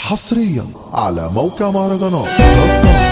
حصريا على موقع مهرجانات دوت كوم.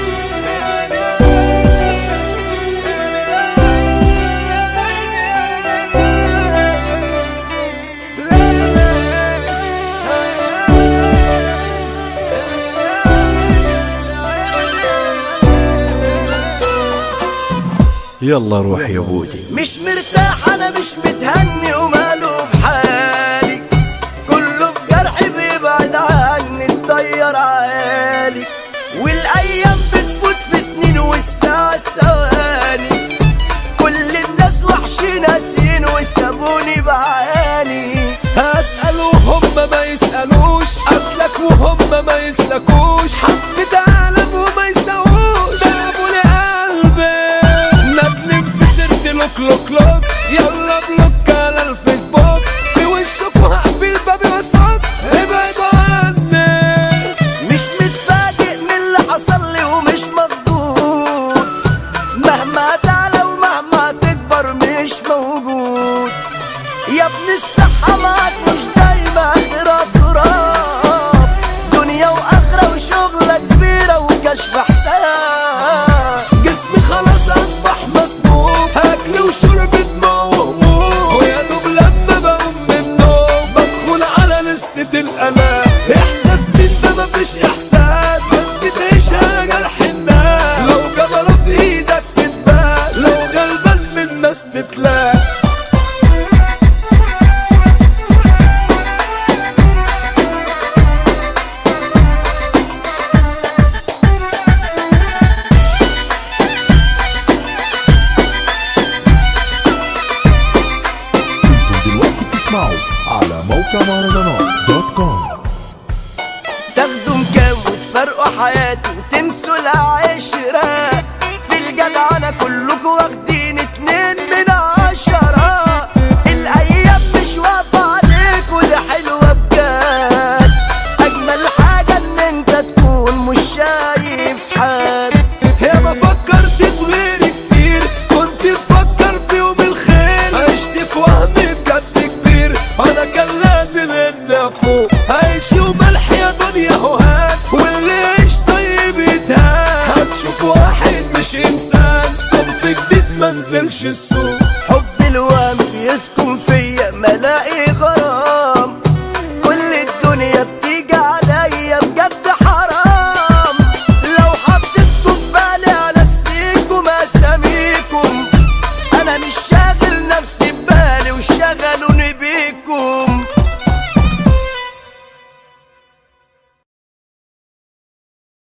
يلا روح يا بودي مش مرتاح انا مش متهني وماله بحالي كله في جرحي بيبعد عني الطيار عالي والايام بتفوت في سنين والساعة ثواني كل الناس وحشين ناسين وسابوني بعاني هسأل وهم ما يسألوش أسلك وهم ما يسلكوش حبيت أعلم وما يسووش ضربوا لي قلبي نازلين في سيرتي لوك لوك لوك يلا بلوك على الفيسبوك في وشك وهقفل بابي وصوت ابعدوا عني مش متفاجئ من اللي حصل لي ومش مخضوض مهما تعلى ومهما تكبر مش موجود يا ابن الصحة معاك مش دايما غير تراب دنيا وآخرة وشغلة كبيرة وكشف حساب جسمي خلاص أصبح مصبوب أكل وشرب دموع وهموم ويا دوب لما بقوم من النوم بدخل على لستة الألام إحساس من ده مفيش إحساس بس بتعيش على جرح الناس لو جبلة في إيدك تتباس لو غلبان من الناس تتلاقى انتم دلوقتي بتسمعوا على موقع مهرجانات دوت كوم تاخدوا مكان وتفرقوا حياتي وتنسوا العشرة في الجدعنة كلكوا واخدين اتنين من عشرة الأيام مش واقفة عليك ودي حلوة بجد أجمل حاجة إن أنت تكون مش شايف حد يا ما فكرت في غيري كتير كنت بفكر في يوم الخير عشت في وهم بجد كبير انا كان لازم اني افوق عيش يوم ملح يا دنيا هوهان واللي يعيش طيب يتهان هتشوف واحد مش انسان صنف جديد منزلش السوق حب الوهم بيسكن فيا ملاقي غرام